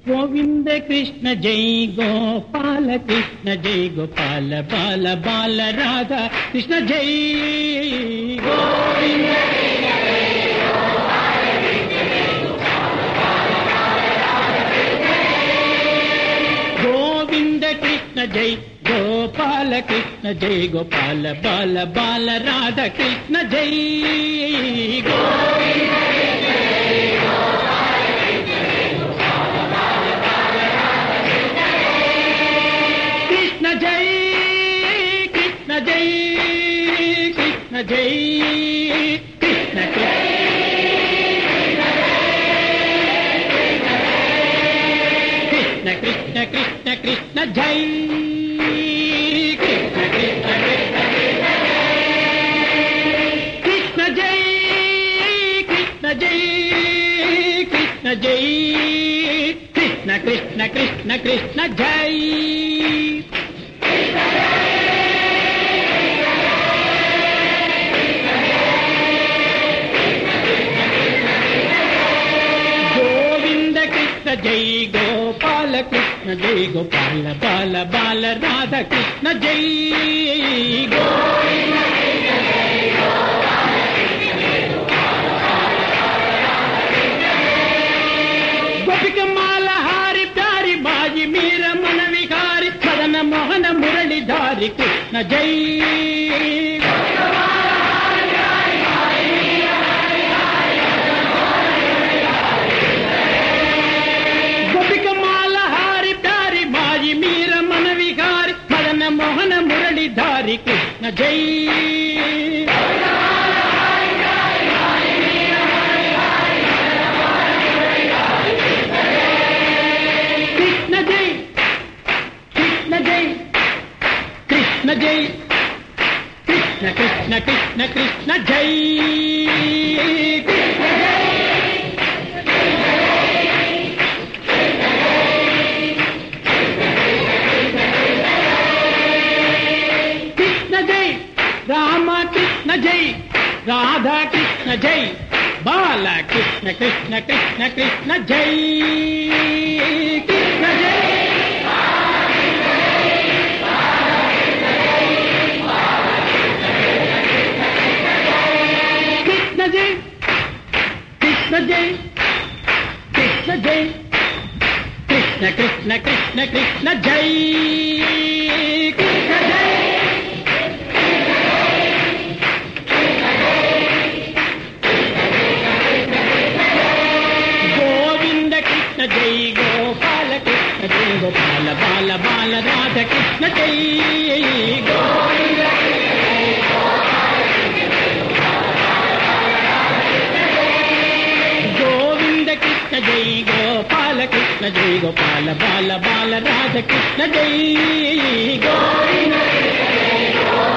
గోవింద కృష్ణ జై గోపాల కృష్ణ జై గోపాల బాల బాల రాధా కృష్ణ జై గోవింద గోవింద కృష్ణ జై గోపాల కృష్ణ జై గోపాల బాల బాల రాధ కృష్ణ జై గోవింద కృష్ణ జై కృష్ణ జై కృష్ణ జై కృష్ణ జై కృష్ణ కృష్ణ కృష్ణ కృష్ణ జై కృష్ణ కృష్ణ కృష్ణ జై కృష్ణ జై కృష్ణ జై కృష్ణ కృష్ణ కృష్ణ కృష్ణ జై గోవింద కృష్ణ జై గోపాల కృష్ణ జై గోపాల బాల బాల రాధ కృష్ణ జై గోవింద గోపిక మాల హారి ప్యారి బాజి మీర మన విహారి మదన మోహన మురళిధారి కృష్ణ జై గోపిక మాల హారి ప్యారి బాజి మీర మన విహారి మదన మోహన మురళిధారి కృష్ణ జై కృష్ణ జై కృష్ణ జై కృష్ణ జై కృష్ణ కృష్ణ కృష్ణ కృష్ణ జై కృష్ణ జై కృష్ణ జై రామ కృష్ణ జై రాధా కృష్ణ జై బాల కృష్ణ కృష్ణ కృష్ణ కృష్ణ జై కృష్ణ జై కృష్ణ జై కృష్ణ జై కృష్ణ జై కృష్ణ కృష్ణ కృష్ణ కృష్ణ జై కృష్ణ జై గోవింద కృష్ణ జై గోపాల కృష్ణ జై గోపాల బాల బాల రాధ కృష్ణ జై గోవింద గోవింద కృష్ణ జై గోపాల కృష్ణ జై గోపాల బాల బాల రాధ కృష్ణ జై గోవింద